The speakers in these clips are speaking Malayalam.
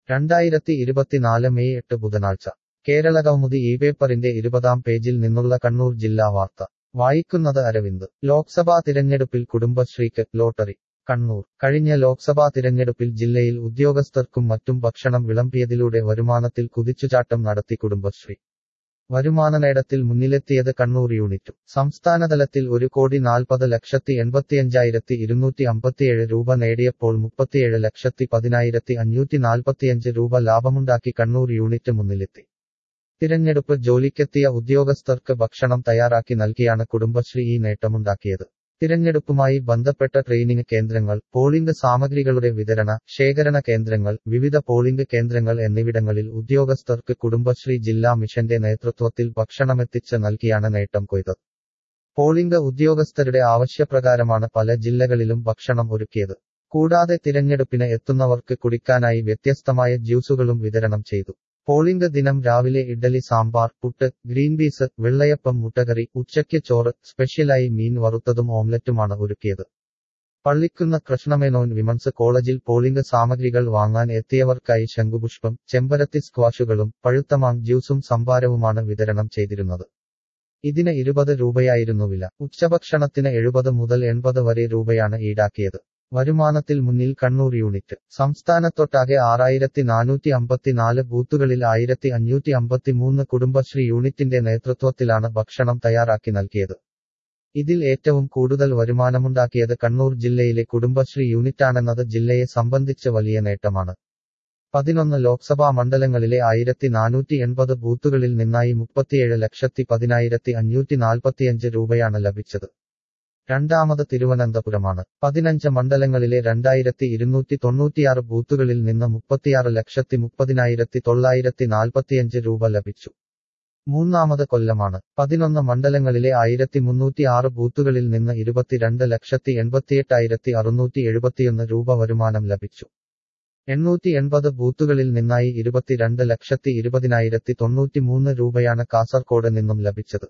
രണ്ടായിരത്തി ഇരുപത്തിനാല് മെയ് എട്ട് ബുധനാഴ്ച കേരളകൗമുദി ഈ പേപ്പറിന്റെ ഇരുപതാം പേജിൽ നിന്നുള്ള കണ്ണൂർ ജില്ലാ വാർത്ത വായിക്കുന്നത് അരവിന്ദ് ലോക്സഭാ തിരഞ്ഞെടുപ്പിൽ കുടുംബശ്രീക്ക് ലോട്ടറി കണ്ണൂർ കഴിഞ്ഞ ലോക്സഭാ തിരഞ്ഞെടുപ്പിൽ ജില്ലയിൽ ഉദ്യോഗസ്ഥർക്കും മറ്റും ഭക്ഷണം വിളമ്പിയതിലൂടെ വരുമാനത്തിൽ കുതിച്ചുചാട്ടം നടത്തി കുടുംബശ്രീ വരുമാന നേടത്തിൽ മുന്നിലെത്തിയത് കണ്ണൂർ യൂണിറ്റും സംസ്ഥാനതലത്തിൽ ഒരു കോടി നാൽപ്പത് ലക്ഷത്തി എൺപത്തിയഞ്ചായിരത്തി ഇരുന്നൂറ്റി അമ്പത്തിയേഴ് രൂപ നേടിയപ്പോൾ മുപ്പത്തിയേഴ് ലക്ഷത്തി പതിനായിരത്തി അഞ്ഞൂറ്റി നാൽപ്പത്തിയഞ്ച് രൂപ ലാഭമുണ്ടാക്കി കണ്ണൂർ യൂണിറ്റ് മുന്നിലെത്തി തിരഞ്ഞെടുപ്പ് ജോലിക്കെത്തിയ ഉദ്യോഗസ്ഥർക്ക് ഭക്ഷണം തയ്യാറാക്കി നൽകിയാണ് കുടുംബശ്രീ ഈ നേട്ടമുണ്ടാക്കിയത് തിരഞ്ഞെടുപ്പുമായി ബന്ധപ്പെട്ട ട്രെയിനിങ് കേന്ദ്രങ്ങൾ പോളിംഗ് സാമഗ്രികളുടെ വിതരണ ശേഖരണ കേന്ദ്രങ്ങൾ വിവിധ പോളിംഗ് കേന്ദ്രങ്ങൾ എന്നിവിടങ്ങളിൽ ഉദ്യോഗസ്ഥർക്ക് കുടുംബശ്രീ ജില്ലാ മിഷന്റെ നേതൃത്വത്തിൽ ഭക്ഷണമെത്തിച്ച് നൽകിയാണ് നേട്ടം കൊയ്തത് പോളിംഗ് ഉദ്യോഗസ്ഥരുടെ ആവശ്യപ്രകാരമാണ് പല ജില്ലകളിലും ഭക്ഷണം ഒരുക്കിയത് കൂടാതെ തിരഞ്ഞെടുപ്പിന് എത്തുന്നവർക്ക് കുടിക്കാനായി വ്യത്യസ്തമായ ജ്യൂസുകളും വിതരണം ചെയ്തു പോളിംഗ് ദിനം രാവിലെ ഇഡ്ഡലി സാമ്പാർ പുട്ട് ഗ്രീൻ പീസ് വെള്ളയപ്പം മുട്ടകറി ഉച്ചയ്ക്ക് ചോറ് സ്പെഷ്യലായി മീൻ വറുത്തതും ഓംലറ്റുമാണ് ഒരുക്കിയത് പള്ളിക്കുന്ന കൃഷ്ണമേനോൻ വിമൻസ് കോളേജിൽ പോളിംഗ് സാമഗ്രികൾ വാങ്ങാൻ എത്തിയവർക്കായി ശംഖുപുഷ്പം ചെമ്പരത്തി സ്ക്വാഷുകളും പഴുത്തമാങ് ജ്യൂസും സംഭാരവുമാണ് വിതരണം ചെയ്തിരുന്നത് ഇതിന് ഇരുപത് രൂപയായിരുന്നു വില ഉച്ചഭക്ഷണത്തിന് എഴുപത് മുതൽ എൺപത് വരെ രൂപയാണ് ഈടാക്കിയത് വരുമാനത്തിൽ മുന്നിൽ കണ്ണൂർ യൂണിറ്റ് സംസ്ഥാനത്തൊട്ടാകെ ആറായിരത്തി നാനൂറ്റി അമ്പത്തിനാല് ബൂത്തുകളിൽ ആയിരത്തി അഞ്ഞൂറ്റി അമ്പത്തിമൂന്ന് കുടുംബശ്രീ യൂണിറ്റിന്റെ നേതൃത്വത്തിലാണ് ഭക്ഷണം തയ്യാറാക്കി നൽകിയത് ഇതിൽ ഏറ്റവും കൂടുതൽ വരുമാനമുണ്ടാക്കിയത് കണ്ണൂർ ജില്ലയിലെ കുടുംബശ്രീ യൂണിറ്റാണെന്നത് ജില്ലയെ സംബന്ധിച്ച് വലിയ നേട്ടമാണ് പതിനൊന്ന് ലോക്സഭാ മണ്ഡലങ്ങളിലെ ആയിരത്തി നാനൂറ്റി എൺപത് ബൂത്തുകളിൽ നിന്നായി മുപ്പത്തിയേഴ് ലക്ഷത്തി പതിനായിരത്തി അഞ്ഞൂറ്റി നാൽപ്പത്തിയഞ്ച് രൂപയാണ് ലഭിച്ചത് രണ്ടാമത് തിരുവനന്തപുരമാണ് പതിനഞ്ച് മണ്ഡലങ്ങളിലെ രണ്ടായിരത്തി ഇരുന്നൂറ്റി തൊണ്ണൂറ്റിയാറ് ബൂത്തുകളിൽ നിന്ന് മുപ്പത്തിയാറ് ലക്ഷത്തി മുപ്പതിനായിരത്തി തൊള്ളായിരത്തി നാൽപ്പത്തിയഞ്ച് രൂപ ലഭിച്ചു മൂന്നാമത് കൊല്ലമാണ് പതിനൊന്ന് മണ്ഡലങ്ങളിലെ ആയിരത്തി മുന്നൂറ്റി ആറ് ബൂത്തുകളിൽ നിന്ന് ഇരുപത്തിരണ്ട് ലക്ഷത്തി എൺപത്തിയെട്ടായിരത്തി അറുന്നൂറ്റി എഴുപത്തിയൊന്ന് രൂപ വരുമാനം ലഭിച്ചു എണ്ണൂറ്റി എൺപത് ബൂത്തുകളിൽ നിന്നായി ഇരുപത്തിരണ്ട് ലക്ഷത്തി ഇരുപതിനായിരത്തി തൊണ്ണൂറ്റിമൂന്ന് രൂപയാണ് കാസർകോട് നിന്നും ലഭിച്ചത്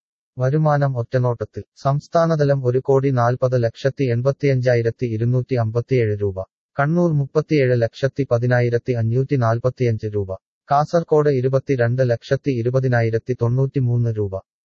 വരുമാനം ഒറ്റനോട്ടത്തിൽ സംസ്ഥാനതലം ഒരു കോടി നാൽപ്പത് ലക്ഷത്തി എൺപത്തിയഞ്ചായിരത്തി ഇരുന്നൂറ്റി അമ്പത്തിയേഴ് രൂപ കണ്ണൂർ മുപ്പത്തിയേഴ് ലക്ഷത്തി പതിനായിരത്തി അഞ്ഞൂറ്റി നാൽപ്പത്തിയഞ്ച് രൂപ കാസർകോട് ഇരുപത്തിരണ്ട് ലക്ഷത്തി ഇരുപതിനായിരത്തി തൊണ്ണൂറ്റിമൂന്ന് രൂപ